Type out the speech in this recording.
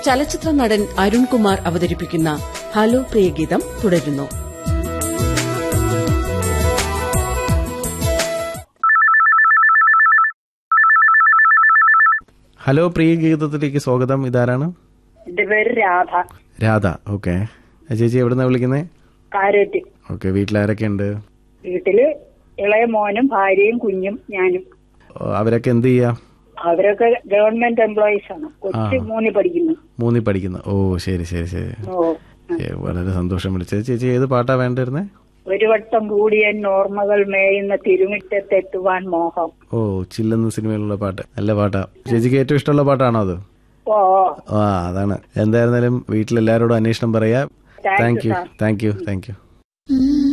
ചലച്ചിത്ര നടൻ അരുൺകുമാർ അവതരിപ്പിക്കുന്ന ഹലോ പ്രിയഗീതം തുടരുന്നു ഹലോ പ്രിയ ഗീതത്തിലേക്ക് സ്വാഗതം ഇതാരാണ് എന്റെ പേര് രാധ രാധ ഓക്കെ ചേച്ചി എവിടുന്നാ വിളിക്കുന്നത് കാരറ്റ് ഓക്കെ വീട്ടിലാരൊക്കെ ഉണ്ട് വീട്ടില് ഇളയ മോനും ഭാര്യയും കുഞ്ഞും ഞാനും അവരൊക്കെ എന്ത് ചെയ്യാ അവരൊക്കെ ഗവൺമെന്റ് എംപ്ലോയീസ് ആണ് കൊച്ചു ആ. മൂന്നി പഠിക്കുന്നു മൂന്നി പഠിക്കുന്നു ഓ ശരി ശരി ശരി ഓ ഏ, വളരെ സന്തോഷം വിളിച്ചത് ചേച്ചി ഏത് പാട്ടാ വേണ്ടിരുന്നേ ഒരു വട്ടം കൂടിയ ഓർമ്മകൾ മേയുന്ന തിരുമിറ്റത്തെത്തുവാൻ മോഹം ഓ ചില്ലെന്ന സിനിമയിലുള്ള പാട്ട് നല്ല പാട്ടാ ചേച്ചിക്ക് ഏറ്റവും ഇഷ്ടമുള്ള പാട്ടാണോ അത് ഓ ആ അതാണ് എന്തായിരുന്നാലും വീട്ടിലെല്ലാവരോടും അന്വേഷണം പറയാ Thank thank you, you sir. Thank you thank you Mm.